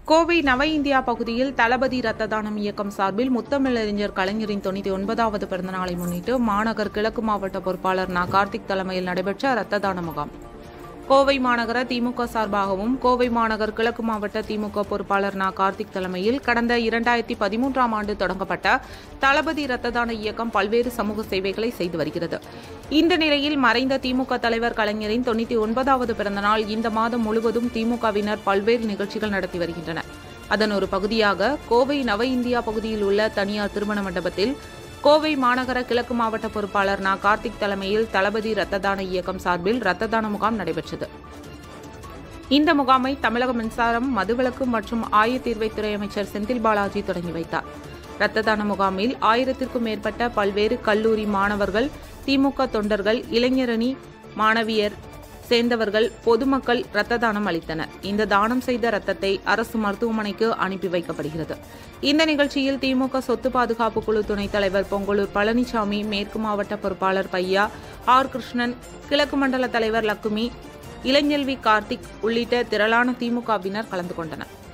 கோவை நவ இந்தியா பகுதியில் தளபதி ரத்த தானம் இயக்கம் சார்பில் முத்தமிழறிஞர் கலைஞரின் தொண்ணூற்றி ஒன்பதாவது பிறந்தநாளை முன்னிட்டு மாநகர் கிழக்கு மாவட்ட பொறுப்பாளர் நா கார்த்திக் தலைமையில் நடைபெற்ற ரத்த தான முகாம் கோவை மாநகர திமுக சார்பாகவும் கோவை மாநகர் கிழக்கு மாவட்ட திமுக பொறுப்பாளர் நா கார்த்திக் தலைமையில் கடந்த இரண்டாயிரத்தி பதிமூன்றாம் ஆண்டு தொடங்கப்பட்ட தளபதி ரத்த தான இயக்கம் பல்வேறு சமூக சேவைகளை செய்து வருகிறது இந்த நிலையில் மறைந்த திமுக தலைவர் கலைஞரின் தொண்ணூற்றி ஒன்பதாவது பிறந்தநாள் இந்த மாதம் முழுவதும் திமுகவினர் பல்வேறு நிகழ்ச்சிகள் நடத்தி வருகின்றனர் அதன் ஒரு பகுதியாக கோவை நவ இந்தியா பகுதியில் உள்ள தனியார் திருமண மண்டபத்தில் கோவை மாநகர கிழக்கு மாவட்ட பொறுப்பாளர் நா கார்த்திக் தலைமையில் தளபதி ரத்த தான இயக்கம் சார்பில் ரத்த தான முகாம் நடைபெற்றது இந்த முகாமை தமிழக மின்சாரம் மதுவிலக்கு மற்றும் ஆயத்தீர்வைத்துறை அமைச்சர் செந்தில் பாலாஜி தொடங்கி வைத்தார் ரத்த தான முகாமில் ஆயிரத்திற்கும் மேற்பட்ட பல்வேறு கல்லூரி மாணவர்கள் திமுக தொண்டர்கள் இளைஞரணி மாணவியர் சேர்ந்தவர்கள் பொதுமக்கள் ரத்த தானம் அளித்தனர் இந்த தானம் செய்த ரத்தத்தை அரசு மருத்துவமனைக்கு அனுப்பி வைக்கப்படுகிறது இந்த நிகழ்ச்சியில் திமுக சொத்து பாதுகாப்பு குழு துணைத் தலைவர் பொங்கலூர் பழனிசாமி மேற்கு மாவட்ட பொறுப்பாளர் பையா ஆர் கிருஷ்ணன் கிழக்கு மண்டல தலைவர் லக்குமி இளஞ்செல்வி கார்த்திக் உள்ளிட்ட திரளான திமுகவினர் கலந்து கொண்டனர்